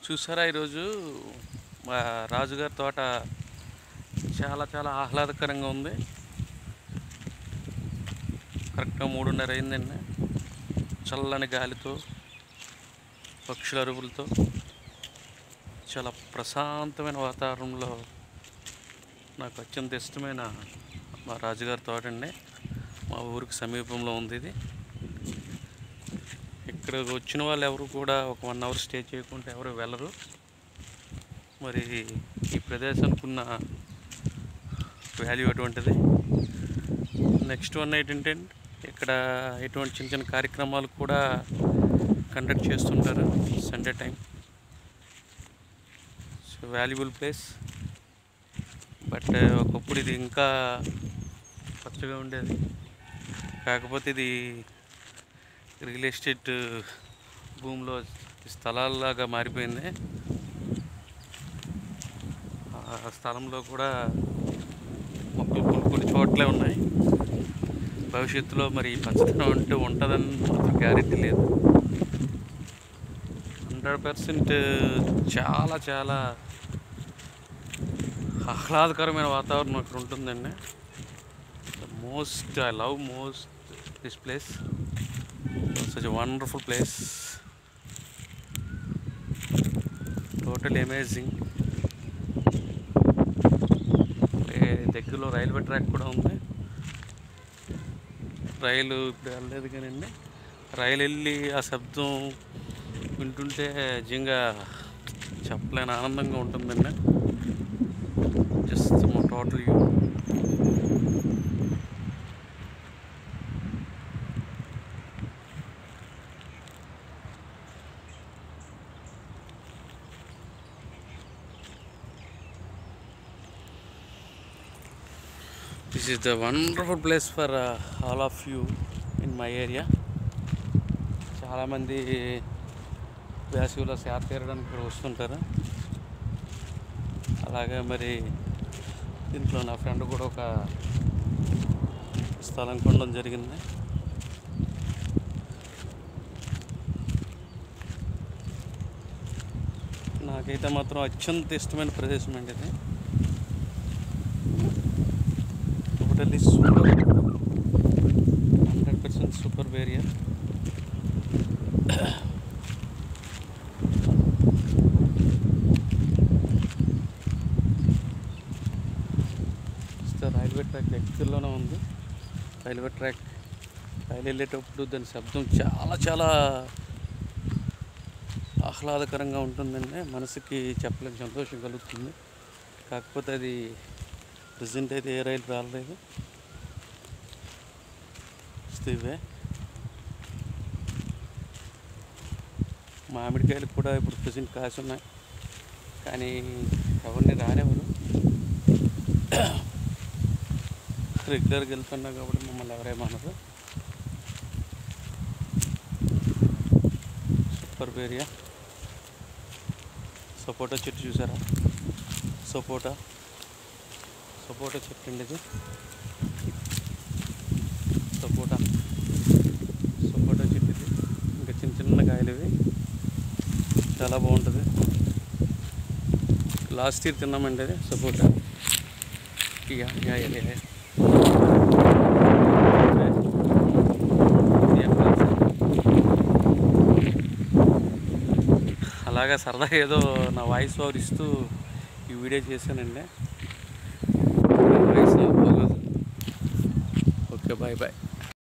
చూసారా ఈరోజు మా రాజుగారి తోట చాలా చాలా ఆహ్లాదకరంగా ఉంది కరెక్ట్గా మూడున్నర అయిందండి చల్లని గాలితో పక్షుల అరుపులతో చాలా ప్రశాంతమైన వాతావరణంలో నాకు అత్యంత ఇష్టమైన మా రాజుగారి తోట అండి మా ఊరికి సమీపంలో ఉంది ఇది ఇక్కడ వచ్చిన వాళ్ళు ఎవరు కూడా ఒక వన్ అవర్ స్టే చేయకుండా ఎవరు వెళ్ళరు మరి ఈ ప్రదేశానికి ఉన్న వాల్యూ అటువంటిది నెక్స్ట్ వన్ ఏంటంటే ఇక్కడ ఎటువంటి చిన్న చిన్న కార్యక్రమాలు కూడా కండక్ట్ చేస్తుంటారు Sunday time so valuable place but ఒకప్పుడు ఇది ఇంకా పచ్చగా ఉండేది కాకపోతే ఇది రియల్ ఎస్టేట్ భూమిలో స్థలాల్లాగా మారిపోయింది ఆ స్థలంలో కూడా మొక్కలు కొన్ని కొన్ని చోట్లే ఉన్నాయి భవిష్యత్తులో మరి ఈ పచ్చదనం అంటే ఉంటుందని మాత్రం గ్యారెంటీ లేదు హండ్రెడ్ పర్సెంట్ చాలా చాలా ఆహ్లాదకరమైన వాతావరణం ఇక్కడ ఉంటుందండి most I love most this place such wonderful place total amazing దగ్గరలో రైల్వే ట్రాక్ కూడా ఉంది రైలు ఇప్పుడు వెళ్ళలేదు కానండి రైలు వెళ్ళి ఆ శబ్దం వింటుంటే నిజంగా చెప్పలేని ఆనందంగా ఉంటుందండి just total view this is the wonderful place for all of you in my area చాలామంది వేసవిలో సేద తీరడానికి ఇక్కడ వస్తుంటారు అలాగే మరి దీంట్లో నా ఫ్రెండ్ కూడా ఒక స్థలం కొనడం జరిగింది నాకైతే మాత్రం అత్యంత ఇష్టమైన ప్రదేశం అండి ఇది totally super hundred percent super area railway track దగ్గరలోనే ఉంది రైల్వే ట్రాక్ రైలు వెళ్ళేటప్పుడు దాని శబ్దం చాలా చాలా ఆహ్లాదకరంగా ఉంటుందండి మనసుకి చెప్పలేని సంతోషం కలుగుతుంది కాకపోతే అది ప్రజెంట్ అయితే ఏ రైలు రాలేదు ఇవే మామిడికాయలు కూడా ఇప్పుడు ప్రజెంట్ కాసి ఉన్నాయి కానీ ఎవరిని రానివ్వరు రెగ్యులర్గా వెళ్తున్నా కాబట్టి మమ్మల్ని ఎవరేమనరు సూపర్ ఏరియా సపోటా చెట్టు చూసారా సపోటా సపోటా చెట్టు అండి ఇది సపోటా సపోటా చెట్టు ఇది ఇంకా చిన్న చిన్న కాయలు ఇవి చాలా బాగుంటుంది లాస్ట్ ఇయర్ తిన్నామండి అది సపోటా యా యా యా యా అలాగా సరదాగా ఏదో నా వాయిస్ ఓవర్ ఇస్తూ ఈ వీడియో చేశానండి వాయిస్ బాగోదు ఓకే బాయ్ బాయ్